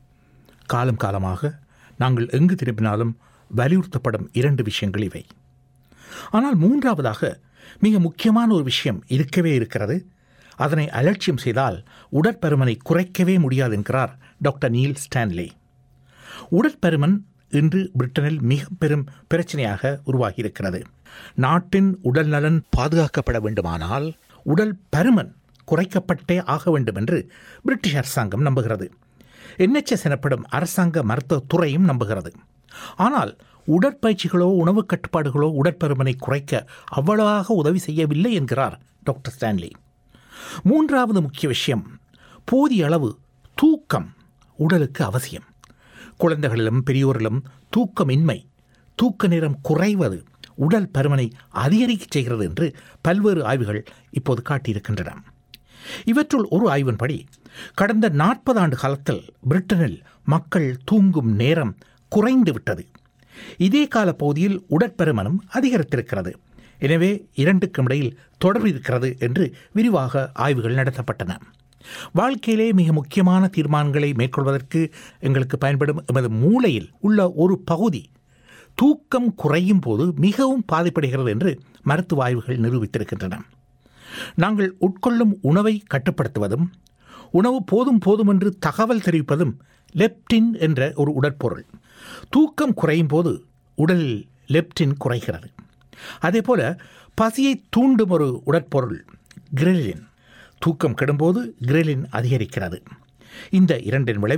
காலம் காலமாக நாங்கள் எங்கு திரும்பினாலும் வலியுறுத்தப்படும் இரண்டு விஷயங்கள் இவை ஆனால் மூன்றாவதாக மிக முக்கியமான ஒரு விஷயம் இருக்கவே இருக்கிறது அதனை அலட்சியம் செய்தால் உடற்பருமனை குறைக்கவே முடியாது என்கிறார் டாக்டர் நீல் ஸ்டான்லி உடற்பருமன் இன்று பிரிட்டனில் மிக பெரும் பிரச்சனையாக உருவாகியிருக்கிறது நாட்டின் உடல் நலன் பாதுகாக்கப்பட வேண்டுமானால் உடல் பருமன் குறைக்கப்பட்டே ஆக வேண்டும் என்று பிரிட்டிஷ் அரசாங்கம் நம்புகிறது என்எச்எஸ் எனப்படும் அரசாங்க மருத்துவ துறையும் நம்புகிறது ஆனால் உடற்பயிற்சிகளோ உணவு கட்டுப்பாடுகளோ உடற்பருமனை குறைக்க அவ்வளவாக உதவி செய்யவில்லை என்கிறார் டாக்டர் ஸ்டான்லி மூன்றாவது முக்கிய விஷயம் போதிய அளவு தூக்கம் உடலுக்கு அவசியம் குழந்தைகளிலும் பெரியோரிலும் தூக்கமின்மை தூக்க நேரம் குறைவது உடல் பருமனை அதிகரிக்க செய்கிறது என்று பல்வேறு ஆய்வுகள் இப்போது காட்டியிருக்கின்றன இவற்றுள் ஒரு ஆய்வின்படி கடந்த நாற்பது ஆண்டு காலத்தில் பிரிட்டனில் மக்கள் தூங்கும் நேரம் குறைந்து விட்டது இதே கால பகுதியில் உடற்பருமனும் அதிகரித்திருக்கிறது எனவே இரண்டுக்கும் இடையில் தொடர்பு இருக்கிறது என்று விரிவாக ஆய்வுகள் நடத்தப்பட்டன வாழ்க்கையிலே மிக முக்கியமான தீர்மானங்களை மேற்கொள்வதற்கு எங்களுக்கு பயன்படும் எமது மூளையில் உள்ள ஒரு பகுதி தூக்கம் குறையும் போது மிகவும் பாதிப்படைகிறது என்று மருத்துவ ஆய்வுகள் நிரூபித்திருக்கின்றன நாங்கள் உட்கொள்ளும் உணவை கட்டுப்படுத்துவதும் உணவு போதும் போதும் என்று தகவல் தெரிவிப்பதும் லெப்டின் என்ற ஒரு உடற்பொருள் தூக்கம் குறையும் போது உடலில் லெப்டின் குறைகிறது அதேபோல பசியை தூண்டும் ஒரு உடற்பொருள் கிரெலின் தூக்கம் கெடும்போது கிரெலின் அதிகரிக்கிறது இந்த இரண்டின் விளைவு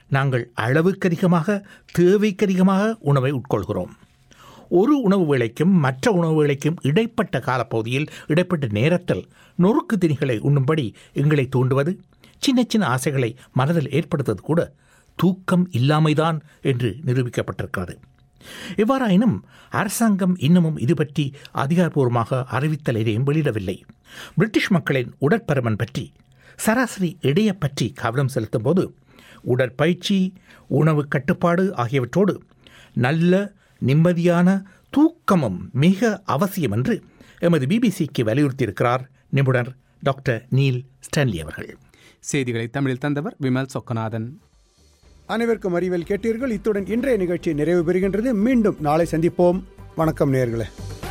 நாங்கள் அளவுக்கு அதிகமாக தேவைக்கு அதிகமாக உணவை உட்கொள்கிறோம் ஒரு உணவு வேளைக்கும் மற்ற உணவு வேளைக்கும் இடைப்பட்ட காலப்பகுதியில் இடைப்பட்ட நேரத்தில் நொறுக்கு திணிகளை உண்ணும்படி எங்களை தூண்டுவது சின்ன சின்ன ஆசைகளை மனதில் ஏற்படுத்துவது கூட தூக்கம் இல்லாமைதான் என்று நிரூபிக்கப்பட்டிருக்கிறது எவ்வாறாயினும் அரசாங்கம் இன்னமும் இது பற்றி அதிகாரப்பூர்வமாக அறிவித்தல் எதையும் வெளியிடவில்லை பிரிட்டிஷ் மக்களின் உடற்பருமன் பற்றி சராசரி எடையை பற்றி கவனம் செலுத்தும் போது உடற்பயிற்சி உணவு கட்டுப்பாடு ஆகியவற்றோடு நல்ல நிம்மதியான தூக்கமும் மிக அவசியம் என்று எமது பிபிசிக்கு வலியுறுத்தியிருக்கிறார் நிபுணர் டாக்டர் நீல் ஸ்டான்லி அவர்கள் செய்திகளை தமிழில் தந்தவர் விமல் சொக்கநாதன் அனைவருக்கும் அறிவியல் கேட்டீர்கள் இத்துடன் இன்றைய நிகழ்ச்சி நிறைவு பெறுகின்றது மீண்டும் நாளை சந்திப்போம் வணக்கம் நேர்களே